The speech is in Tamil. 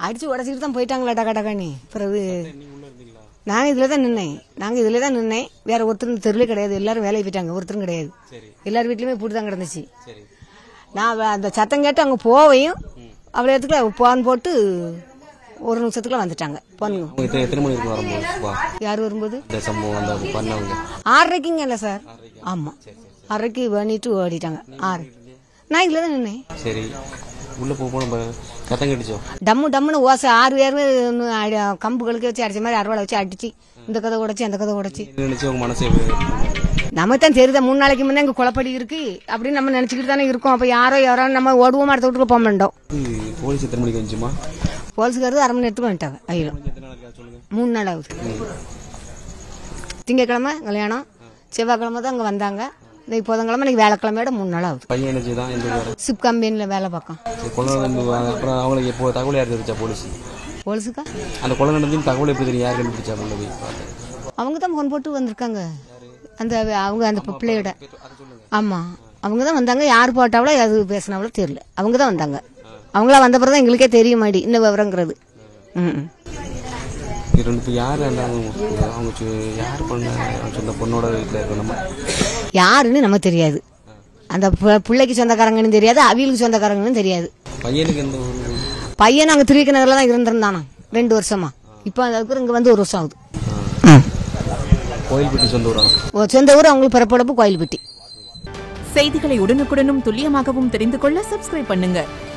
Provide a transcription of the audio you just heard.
அடிச்சு உடச்சிக்கிட்டு தான் போயிட்டாங்களா டக்கா டக்கானி பிறகு நீங்க உள்ள இருந்தீங்களா நாங்கள் இதில் தான் நின்னேன் நாங்கள் இதில் தான் நின்னேன் வேற ஒருத்தர் இந்த தெருவில் கிடையாது எல்லாரும் வேலைக்கு போயிட்டாங்க ஒருத்தரும் கிடையாது சரி எல்லார் வீட்லையுமே பூட்டு தான் கிடந்துச்சு சரி நான் வ- அந்த சத்தம் கேட்டு அங்கே போவையும் அவ்வளோ இடத்துக்குள்ள போன் போட்டு ஒரு நிமிஷத்துக்குள்ள வந்துட்டாங்க போனுங்க அவங்க எத்தனை எத்தனை மணிக்கு இருக்கும் வரும்போது வா யார் வரும்போது இந்த சம்பவம் அந்த பண்ணவங்க ஆறரைக்குங்க இல்லை சார் ஆமாம் ஆறரைக்கு பண்ணிட்டு ஓடிட்டாங்க ஆறு நான் இதில் தான் நின்னேன் சரி உள்ள போக போன கத்தம் கட்டிச்சோம் டம்மு டம்முன்னு ஓசை ஆறு பேருமே இன்னும் அடி- கம்புகளுக்கு வச்சு அடிச்ச மாதிரி அறுவாளை வச்சு அடிச்சு இந்த கதை உடைச்சு அந்த கதை உடைச்சு என்ன நினைச்சு உங்க மனசு எப்படி இருக்கு? நமக்கு தான் தெரியுதா மூணு நாளைக்கு முன்னே இங்கே குளப்படி இருக்கு அப்படின்னு நம்ம நினச்சிக்கிட்டு தானே இருக்கோம் அப்போ யாரோ யாரோ நம்ம ஓடுவோம் அடுத்த வீட்டுக்கு போக மாட்டோம் இது போலீஸ் எத்தனை மணிக்கு வந்துச்சுமா போலீஸுக்காரது அரை மணி நேரத்துக்கு வந்துட்டாங்க ஐயோ எத்தனை நாளைக்கு ஆச்சு சொல்லுங்க மூணு நாள் ஆகுது திங்கக்கிழமை கல்யாணம் செவ்வாய்க்கிழமை தான் அங்கே வந்தாங்க இன்னைக்கு புதன்கிழமை இன்னைக்கு வேலைக்கிழமையோட மூணு நாள் ஆகுது பையன் என்ன செய்தான் எந்த ஊரு? சிப் கம்பெனியில் வேலை பார்க்கோம் சரி, கொலை நடந்து அப்புறம் அவங்களுக்கு எப்போ தகவல் யார் தெரிவிச்சா போலீஸ் போலீஸுக்கா அந்த கொலை நடந்து தகவல் எப்படி தெரியும் யார் கண்டுபிடிச்சா உள்ள போய் பார்த்தேன் அவங்க தான் ஃபோன் போட்டு வந்திருக்காங்க அந்த அவங்க அந்த பிள்ளையோட அதை சொல்லுங்க ஆமாம் அவங்க தான் வந்தாங்க யார் போட்டாவளோ அது பேசினாவளோ தெரியல அவங்க தான் வந்தாங்க அவங்களா வந்த பிறகு தான் எங்களுக்கே தெரிய மாடி இன்னும் விவரங்கிறது ம் இது ரெண்டு இப்போ யார் அந்த அவங்க அவங்க சு- யார் பண்ண அவங்க சொந்த பொண்ணோட வீட்டில் இருக்க நம்ம யாருன்னு நமக்கு தெரியாது அந்த பு- பிள்ளைக்கு சொந்தக்காரங்கன்னு தெரியாது அவியலுக்கு சொந்தக்காரங்கன்னு தெரியாது பையனுக்கு எந்த ஊர் பையன் நாங்கள் திருவிக்க நகரில் தான் இருந்திருந்தானா ரெண்டு வருஷமா இப்போ அதுக்கு இங்கே வந்து ஒரு வருஷம் ஆகுது கோயில்பட்டி சொந்த ஊரா ஓ, சொந்த ஊர் அவங்களுக்கு பிறப்படப்பு கோயில்பட்டி செய்திகளை உடனுக்குடனும் துல்லியமாகவும் தெரிந்து கொள்ள சப்ஸ்கிரைப் பண்ணுங்க